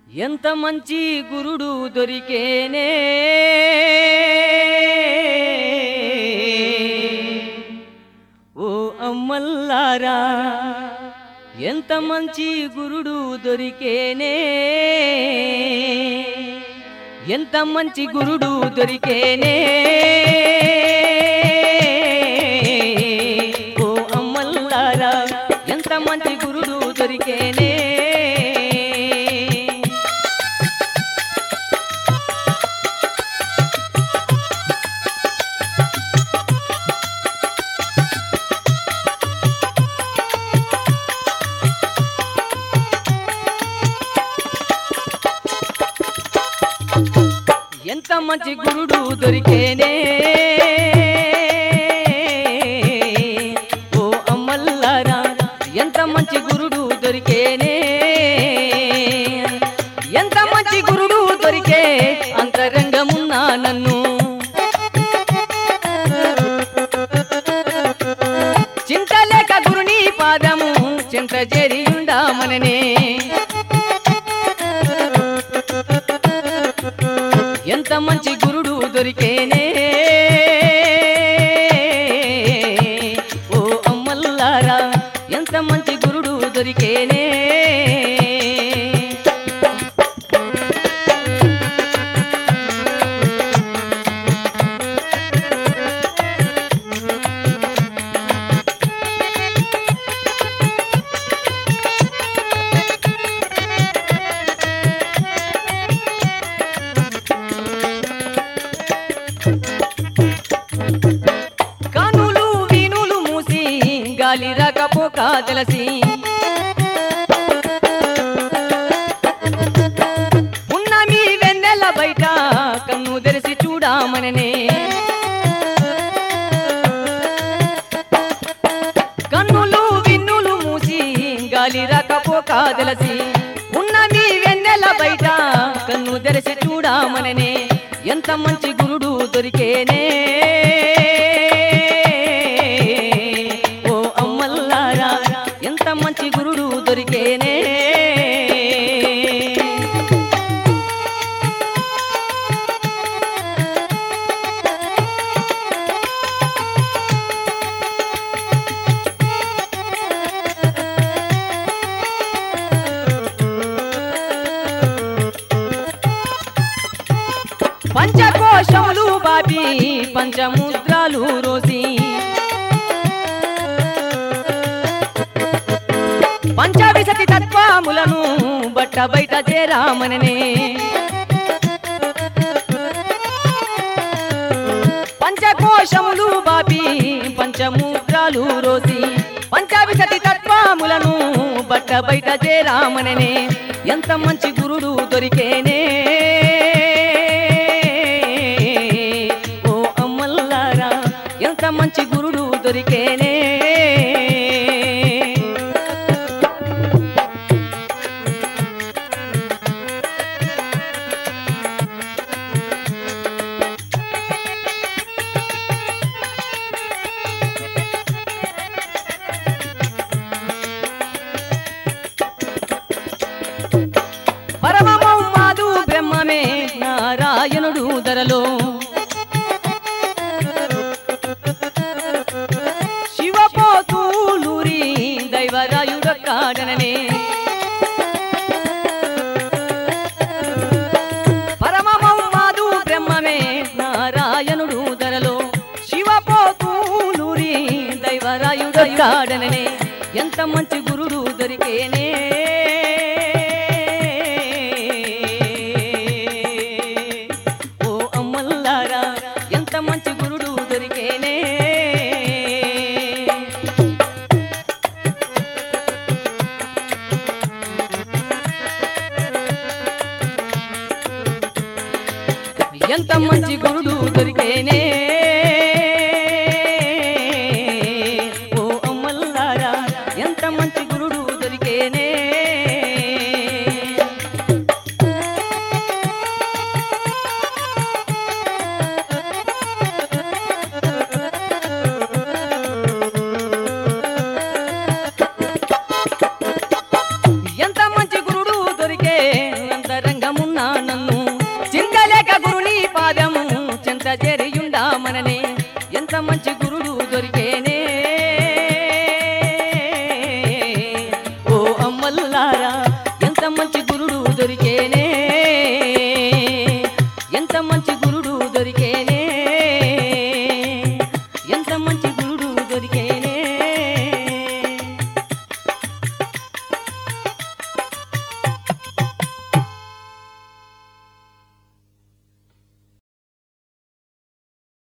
ఎంత మంచి గురుడు దొరికేనే ఓ అమ్మల్లారా ఎంత మంచి గురుడు దొరికేనే ఎంత మంచి గురుడు దొరికేనే ఓ అమ్మల్లారా ఎంత మంచి గురుడు దొరికేనే ఎంత మంచి గురుడు దొరికేనే ఓ అమ్మల్లారా ఎంత మంచి గురుడు దొరికేనే ఎంత మంచి గురుడు దొరికే అంతరంగమున్నా నన్ను చింతలేక గురుని పాదము చింత చేరియుండామననే ఎంత మంచి గురుడు దొరికేనే ఓ అమ్మల్లారా ఎంత మంచి గురుడు దొరికేనే కనులు వీనులు మూసి గాలి రాకపోక తెలిసి ఉన్న మీ వెన్నెల బయట కన్ను తెరిసి చూడామననే కన్నులు విన్నులు మూసి గాలి రాకపోక తెలిసి ఉన్న మీ వెన్నెల బయట కన్ను తెరిసి చూడామననే ఎంత మంచి గురుడు దొరికేనే ఓ అమ్మల్లారా ఎంత మంచి గురుడు దొరికేనే పంచకోశములు బాబి పంచముద్రాలు రోసి పంచవిశతి తత్వములను బట్ట బయట చేరామననే పంచకోశములు బాబి పంచముద్రాలు రోసి పంచవిశతి తత్వములను బట్ట బయట చేరామననే ఎంత మంచి గురుడు దొరికేనే ఓ అమ్మల్లారా ఎంత మంచి గురుడు దొరికేనే పరమమాదు బ్రహ్మమే నారాయణుడు ధరలో శివపోతూలూరి దైవరాయుడొక్కాడననే పరమమాదు బ్రహ్మమే నారాయణుడు ధరలో శివపోతూలూరి దైవరాయుడొక్కాడననే ఎంత మంచి గురుడు దొరికేనే ఓ అమ్మల్లారా ఎంత మంచి గురుడు దొరికేనే ఎంత మంచి గురుడు దొరికేనే ఓ అమ్మల్లారా ఎంత మంచి గురుడు దొరికేనే ఎంత మంచి గురుడు దొరికే అంతర మంచి గురుడు దొరికేనే ఓ అమ్మల్లారా ఎంత మంచి గురుడు దొరికేనే ఎంత మంచి